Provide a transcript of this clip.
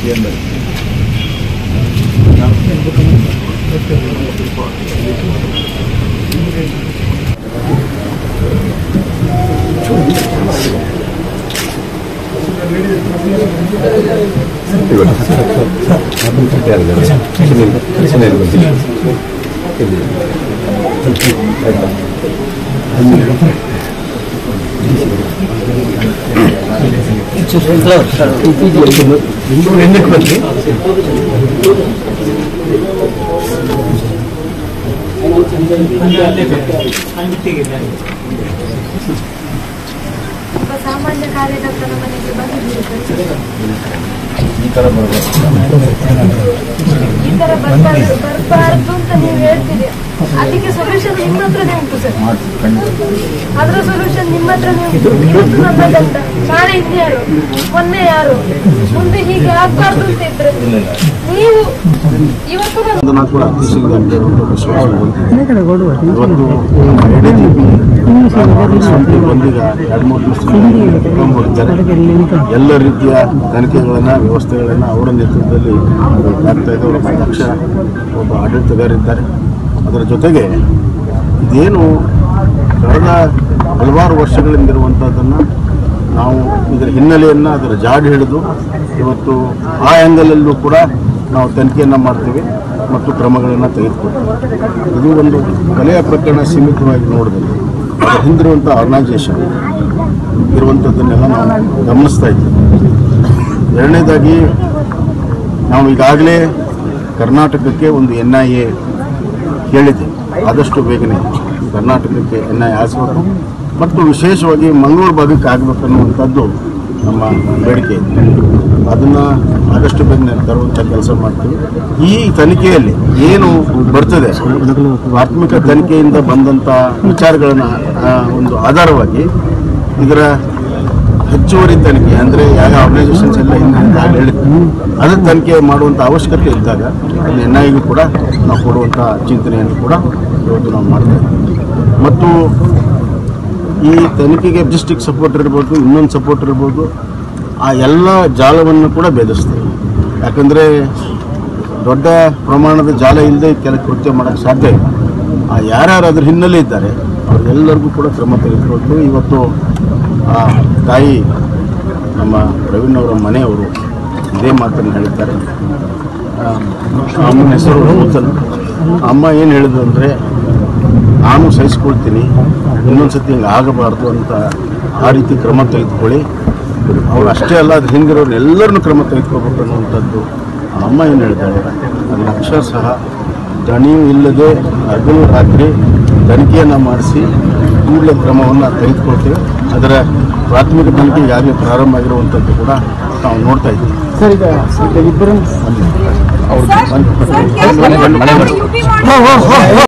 ಒಬ್ಬ ಸಾಮಾನ್ಯ ಕಾರ್ಯಕರ್ತರ ಮನೆಗೆ ಬಂದಿದ್ದೀರಿ ಸರ್. ಈ ಥರ ಬರಬೇಕು ಈ ತರ ಬರ್ಬಾರ್ದು ಬರ್ಬಾರ್ದು ಅಂತ ನೀವು ಹೇಳ್ತೀರಿ ಅದಕ್ಕೆ ಸೊಲ್ಯೂಷನ್ ನಿಮ್ಮ ಹತ್ರನೇ ಉಂಟು ಸರ್ ಮಾಡಿ ಖಂಡಿತ ಅದರ ಸೊಲ್ಯೂಷನ್ ನಿಮ್ಮ ಹತ್ರನೇ ಉಂಟು ಇವತ್ತು ನಮ್ಮದಂತ ನಾಳೆ ಇನ್ಯಾರು ಮೊನ್ನೆ ಯಾರು ಮುಂದೆ ಹೀಗೆ ಆಗ್ಬಾರ್ದು ಅಂತ ಇದ್ರೆ ನೀವು ಇವತ್ತು ನಾನು ಅದನ್ನ ಕೂಡ ಅತಿಶೀಘ್ರ ಅಂತೇಳುವಂಥ ವಿಶ್ವಾಸ ಹೊಂದಿದೆ. ಇವತ್ತು ಎಡಿಜಿಪಿ ಬಂದೀಗ ಎರಡು ಮೂರು ದಿವಸ ಎಲ್ಲ ರೀತಿಯ ತನಿಖೆಗಳನ್ನು ವ್ಯವಸ್ಥೆಗಳನ್ನು ಅವರ ನೇತೃತ್ವದಲ್ಲಿ ಆಗ್ತಾ ಇದೆ ಅವರ ಪಕ್ಷ ಒಬ್ಬ ಆಡಳಿತಗಾರಿದ್ದಾರೆ ಅದರ ಜೊತೆಗೆ ಇದೇನು ಕಳೆದ ಹಲವಾರು ವರ್ಷಗಳಿಂದ ಇರುವಂಥದ್ದನ್ನು ನಾವು ಇದರ ಹಿನ್ನೆಲೆಯನ್ನು ಅದರ ಜಾಡು ಹಿಡಿದು ಇವತ್ತು ಆ ಆ್ಯಂಗಲಲ್ಲೂ ಕೂಡ ನಾವು ತನಿಖೆಯನ್ನು ಮಾಡ್ತೀವಿ ಮತ್ತು ಕ್ರಮಗಳನ್ನು ತೆಗೆದುಕೊಳ್ತೀವಿ ಇದು ಒಂದು ಕಲೆಯ ಪ್ರಕರಣ ಸೀಮಿತವಾಗಿ ನೋಡಿದಲ್ಲಿ ಅದರ ಹಿಂದಿರುವಂಥ ಆರ್ಗನೈಸೇಷನ್ ಇರುವಂಥದ್ದನ್ನೆಲ್ಲ ನಾವು ಗಮನಿಸ್ತಾ ಇದ್ದೀವಿ ಎರಡನೇದಾಗಿ ನಾವು ಈಗಾಗಲೇ ಕರ್ನಾಟಕಕ್ಕೆ ಒಂದು ಎನ್ ಐ ಎ ಕೇಳಿದೆ ಆದಷ್ಟು ಬೇಗನೆ ಕರ್ನಾಟಕಕ್ಕೆ ಎನ್ ಐ ಹಾಸಬೇಕು ಮತ್ತು ವಿಶೇಷವಾಗಿ ಮಂಗಳೂರು ಭಾಗಕ್ಕೆ ಆಗಬೇಕು ಅನ್ನುವಂಥದ್ದು ನಮ್ಮ ಬೇಡಿಕೆ ಇದೆ ಅದನ್ನು ಆದಷ್ಟು ಬೇಗನೆ ತರುವಂಥ ಕೆಲಸ ಮಾಡ್ತೀವಿ ಈ ತನಿಖೆಯಲ್ಲಿ ಏನು ಬರ್ತದೆ ಪ್ರಾಥಮಿಕ ತನಿಖೆಯಿಂದ ಬಂದಂಥ ವಿಚಾರಗಳನ್ನು ಒಂದು ಆಧಾರವಾಗಿ ಇದರ ಹೆಚ್ಚುವರಿ ತನಿಖೆ ಅಂದರೆ ಯಾವ ಆರ್ಗನೈಸೇಷನ್ಸ್ ಎಲ್ಲ ಹಿಂದೆ ಹೇಳಿದ್ರು ಅದರ ತನಿಖೆ ಮಾಡುವಂಥ ಅವಶ್ಯಕತೆ ಇದ್ದಾಗ ಅಲ್ಲಿ ಎನ್ ಐಗೂ ಕೂಡ ನಾವು ಕೊಡುವಂಥ ಚಿಂತನೆಯನ್ನು ಕೂಡ ಇವತ್ತು ನಾವು ಮಾಡ್ತಾ ಇದ್ದೀವಿ ಮತ್ತು ಈ ತನಿಖೆಗೆ ಡಿಸ್ಟ್ರಿಕ್ಟ್ ಸಪೋರ್ಟ್ ಇರ್ಬೋದು ಇನ್ನೊಂದು ಸಪೋರ್ಟ್ ಇರ್ಬೋದು ಆ ಎಲ್ಲ ಜಾಲವನ್ನು ಕೂಡ ಭೇದಿಸ್ತೇವೆ ಯಾಕಂದರೆ ದೊಡ್ಡ ಪ್ರಮಾಣದ ಜಾಲ ಇಲ್ಲದೆ ಕೆಲ ಕೃತ್ಯ ಮಾಡೋಕ್ಕೆ ಸಾಧ್ಯ ಇಲ್ಲ ಆ ಯಾರ್ಯಾರು ಅದ್ರ ಹಿನ್ನೆಲೆ ಇದ್ದಾರೆ ಅವರೆಲ್ಲರಿಗೂ ಕೂಡ ಕ್ರಮ ತೆಗೆದುಕೊಳ್ತು ಇವತ್ತು ಆ ತಾಯಿ ನಮ್ಮ ಪ್ರವೀಣ್ ಅವರ ಮನೆಯವರು ಇದೇ ಮಾತನ್ನು ಹೇಳಿದ್ದಾರೆ ಆ, ಅಮ್ಮನ ಹೆಸರು ನೂತನ್ ಅಮ್ಮ ಏನು ಹೇಳಿದ್ರು ಅಂದರೆ ನಾನು ಸಹಿಸ್ಕೊಳ್ತೀನಿ ಇನ್ನೊಂದು ಸತಿ ಹಿಂಗೆ ಆಗಬಾರ್ದು ಅಂತ ಆ ರೀತಿ ಕ್ರಮ ತೆಗೆದುಕೊಳ್ಳಿ ಅವ್ರು ಅಷ್ಟೇ ಅಲ್ಲ ಅದ್ರ ಹಿಂದಿರೋರು ಎಲ್ಲರನ್ನೂ ಕ್ರಮ ತೆಗೆದುಕೋಬೇಕು ಅನ್ನುವಂಥದ್ದು ಆ ಅಮ್ಮ ಏನು ಹೇಳಿದ್ದಾಳೆ ನನ್ನ ಅಕ್ಷರ ಸಹ ದಣಿಯೂ ಇಲ್ಲದೆ ಹಗಲು ರಾತ್ರಿ ತನಿಖೆಯನ್ನು ಮಾಡಿಸಿ ಕೂಡಲೇ ಕ್ರಮವನ್ನು ತೆಗೆದುಕೊಳ್ತೇವೆ ಅದರ ಪ್ರಾಥಮಿಕ ತನಿಖೆ ಈಗಾಗಲೇ ಪ್ರಾರಂಭ ಆಗಿರುವಂಥದ್ದು ಕೂಡ ನಾವು ನೋಡ್ತಾ ಇದ್ದೀವಿ ಸರ್ ಈಗ ಇಬ್ಬರು ಅವ್ರು ಸರ್, ಸರ್, ಮನೆ- ಮನೆ- ಯುಪಿ ಮಾಡಿ